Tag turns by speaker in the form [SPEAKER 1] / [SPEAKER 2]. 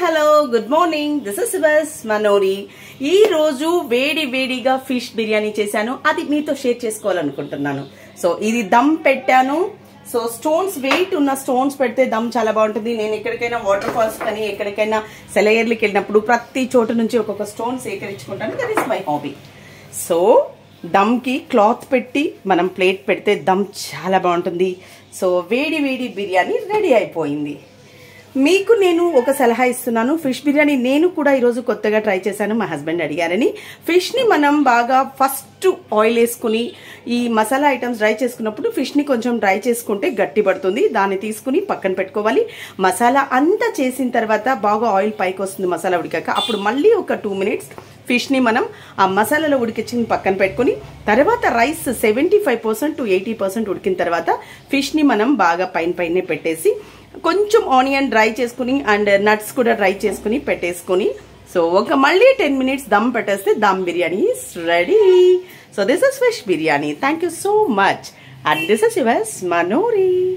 [SPEAKER 1] hello good morning this is బస్ మనోరి ఈ రోజు వేడి వేడిగా ఫిష్ బిర్యానీ చేశాను అది మీతో షేర్ చేసుకోవాలనుకుంటున్నాను సో ఇది దమ్ పెట్టాను సో స్టోన్స్ వెయిట్ ఉన్న స్టోన్స్ పెడితే దమ్ చాలా బాగుంటుంది నేను ఎక్కడికైనా వాటర్ ఫాల్స్ కానీ ఎక్కడికైనా సెలయర్లకి వెళ్ళినప్పుడు ప్రతి చోటు నుంచి ఒక్కొక్క స్టోన్ సేకరించుకుంటాను that is my hobby so దమ్కి క్లాత్ పెట్టి మనం ప్లేట్ పెడితే దమ్ చాలా బాగుంటుంది సో వేడి వేడి బిర్యానీ రెడీ అయిపోయింది మీకు నేను ఒక సలహా ఇస్తున్నాను ఫిష్ బిర్యానీ నేను కూడా ఈరోజు కొత్తగా ట్రై చేశాను మా హస్బెండ్ అడిగారని ఫిష్ని మనం బాగా ఫస్ట్ ఆయిల్ వేసుకుని ఈ మసాలా ఐటమ్స్ డ్రై చేసుకున్నప్పుడు ఫిష్ని కొంచెం డ్రై చేసుకుంటే గట్టి పడుతుంది దాన్ని తీసుకుని పక్కన పెట్టుకోవాలి మసాలా అంతా చేసిన తర్వాత బాగా ఆయిల్ పైకి వస్తుంది మసాలా ఉడికాక అప్పుడు మళ్ళీ ఒక టూ మినిట్స్ ఫిష్ని మనం ఆ మసాలాలో ఉడికించి పక్కన పెట్టుకుని తర్వాత rice seventy five percent to eighty percent ఉడికిన తర్వాత ఫిష్ని మనం బాగా పైన పైనే పెట్టేసి కొంచెం ఆనియన్ డ్రై చేసుకుని అండ్ నట్స్ కూడా డ్రై చేసుకుని పెట్టేసుకుని సో ఒక మళ్ళీ టెన్ మినిట్స్ దమ్ పెట్టేస్తే dum biryani is ready so this is fish biryani thank you so much and this is yours మనోరీ